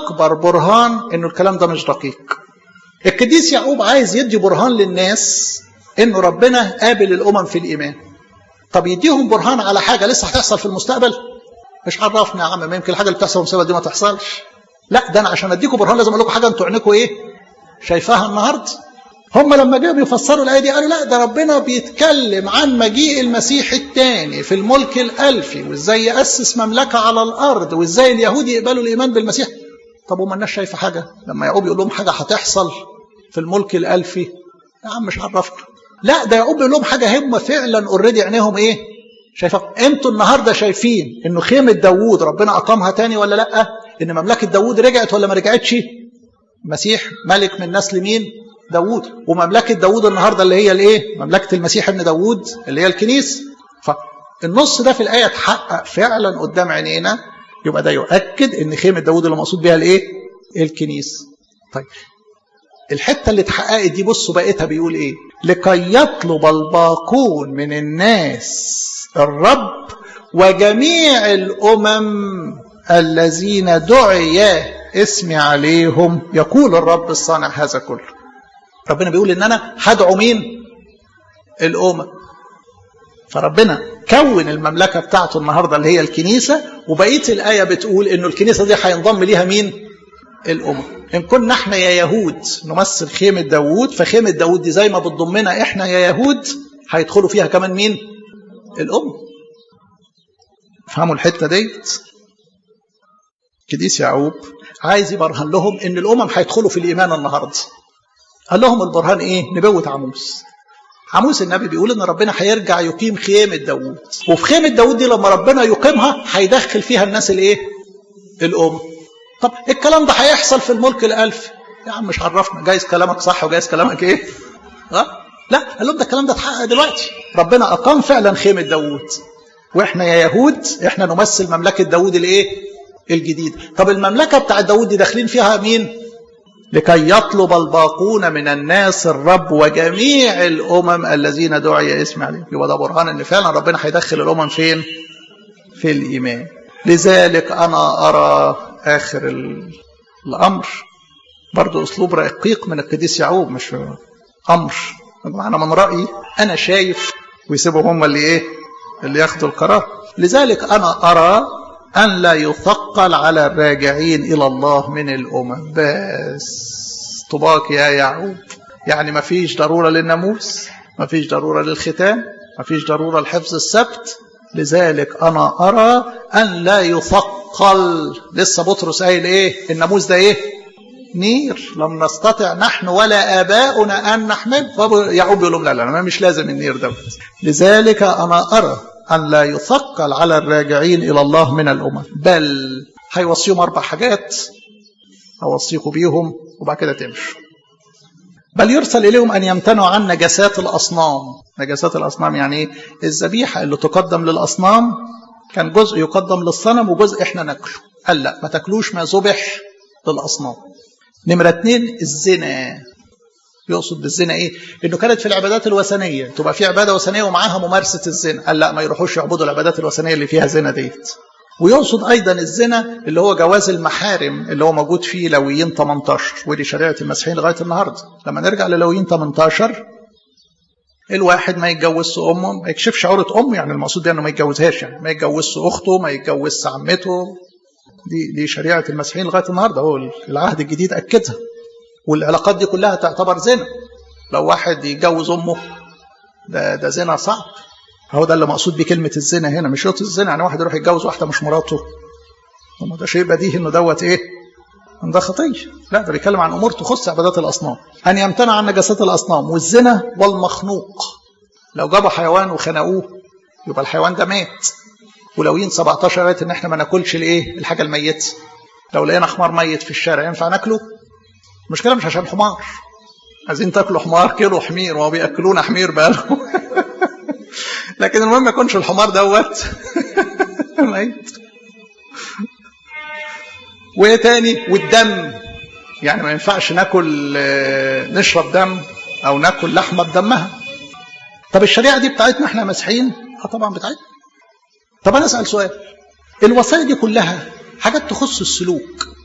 اكبر برهان انه الكلام ده مش دقيق القديس يعقوب عايز يدي برهان للناس انه ربنا قابل الامم في الايمان طب يديهم برهان على حاجه لسه هتحصل في المستقبل مش عرفنا يا عم ما يمكن الحاجه اللي بتحصل في المستقبل دي ما تحصلش لا ده انا عشان اديكم برهان لازم اقول لكم حاجه انتوا عينكم ايه شايفاها النهارده هم لما جاوا بيفسروا الايه دي قالوا لا ده ربنا بيتكلم عن مجيء المسيح الثاني في الملك الالفي وازاي ياسس مملكه على الارض وازاي اليهود يقبلوا الايمان بالمسيح طب وما الناس شايفه حاجه لما يعقوب يقول لهم حاجه هتحصل في الملك الالفي يا عم مش عرفنا لا ده يعقوب يقول لهم حاجه هم فعلا اوريدي عينيهم ايه شايفه انتوا النهارده شايفين انه خيمه داوود ربنا اقامها تاني ولا لا ان مملكه داوود رجعت ولا ما رجعتش مسيح ملك من نسل مين داوود ومملكه داوود النهارده اللي هي الايه مملكه المسيح ابن داوود اللي هي الكنيسه فالنص ده في الايه اتحقق فعلا قدام عينينا يبقى ده يؤكد ان خيمه داوود اللي مقصود بيها الايه الكنيسه طيب الحته اللي اتحققت دي بصوا بقيتها بيقول ايه لكي يطلب الباقون من الناس الرب وجميع الامم الذين دعي اسمي عليهم يقول الرب الصانع هذا كله ربنا بيقول ان انا هدعو مين الامم فربنا كون المملكه بتاعته النهارده اللي هي الكنيسه وبقيه الايه بتقول انه الكنيسه دي هينضم ليها مين الامم ان كنا احنا يا يهود نمثل خيمه داوود فخيمه داوود دي زي ما بتضمنا احنا يا يهود هيدخلوا فيها كمان مين الامم فهموا الحته ديت قديس يعقوب عايز يبرهن لهم ان الامم هيدخلوا في الايمان النهارده قال لهم البرهان ايه نبوه عموس عموس النبي بيقول ان ربنا هيرجع يقيم خيمه داوود وفي خيمه داوود دي لما ربنا يقيمها هيدخل فيها الناس الايه الام طب الكلام ده هيحصل في الملك الالف يا عم مش عرفنا جايز كلامك صح وجايز كلامك ايه ها لا قال لهم ده الكلام ده اتحقق دلوقتي ربنا اقام فعلا خيمه داوود واحنا يا يهود احنا نمثل مملكه داوود الايه الجديد طب المملكه بتاعت داوود دي داخلين فيها مين لكي يطلب الباقون من الناس الرب وجميع الامم الذين دعي اسم عليهم يبقى ده برهان ان فعلا ربنا هيدخل الامم فين في الايمان لذلك انا ارى اخر الامر برضو اسلوب رقيق من القديس يعقوب مش امر انا من رايي انا شايف ويسيبهم هم اللي ايه اللي ياخدوا القرار لذلك انا ارى أن لا يثقل على الراجعين إلى الله من الأمم بس طباق يا يعقوب يعني ما فيش ضرورة للناموس ما فيش ضرورة للختان ما فيش ضرورة لحفظ السبت لذلك أنا أرى أن لا يثقل لسه بطرس قايل إيه الناموس ده إيه نير لم نستطع نحن ولا آباؤنا أن نحمل يعقوب يقول لهم لا لا مش لازم النير دوت لذلك أنا أرى أن لا يثقل على الراجعين إلى الله من الأمم بل هيوصيهم أربع حاجات هوصيكم بيهم وبعد كده تمشوا بل يرسل إليهم أن يمتنعوا عن نجاسات الأصنام نجاسات الأصنام يعني إيه؟ الذبيحة اللي تقدم للأصنام كان جزء يقدم للصنم وجزء إحنا ناكله قال لا ما تاكلوش ما ذبح للأصنام نمرة اتنين الزنا يقصد بالزنا ايه؟ انه كانت في العبادات الوثنيه تبقى في عباده وثنيه ومعاها ممارسه الزنا، قال لا ما يروحوش يعبدوا العبادات الوثنيه اللي فيها زنا ديت. ويقصد ايضا الزنا اللي هو جواز المحارم اللي هو موجود في لويين 18 ودي شريعه المسيحيين لغايه النهارده. لما نرجع للويين 18 الواحد ما يتجوزش امه ما يكشفش عوره امه يعني المقصود ده انه ما يتجوزهاش يعني ما يتجوزش اخته ما يتجوزش عمته دي دي شريعه المسيحيين لغايه النهارده هو العهد الجديد اكدها والعلاقات دي كلها تعتبر زنا لو واحد يتجوز امه ده ده زنا صعب هو ده اللي مقصود بكلمه الزنا هنا مش شرط الزنا يعني واحد يروح يتجوز واحده مش مراته طب ده شيء بديهي انه دوت ايه ده خطيه لا ده بيتكلم عن امور تخص عبادات الاصنام ان يمتنع عن نجاسات الاصنام والزنا والمخنوق لو جابوا حيوان وخنقوه يبقى الحيوان ده مات ولوين 17 قالت ان احنا ما ناكلش الايه الحاجه الميته لو لقينا حمار ميت في الشارع ينفع ناكله المشكله مش عشان حمار عايزين تاكلوا حمار كيلو حمير وهو بياكلونا حمير بقالهم لكن المهم ما يكونش الحمار دوت ميت وايه تاني والدم يعني ما ينفعش ناكل نشرب دم او ناكل لحمه بدمها طب الشريعه دي بتاعتنا احنا مسيحيين اه طبعا بتاعتنا طب انا اسال سؤال الوصايا دي كلها حاجات تخص السلوك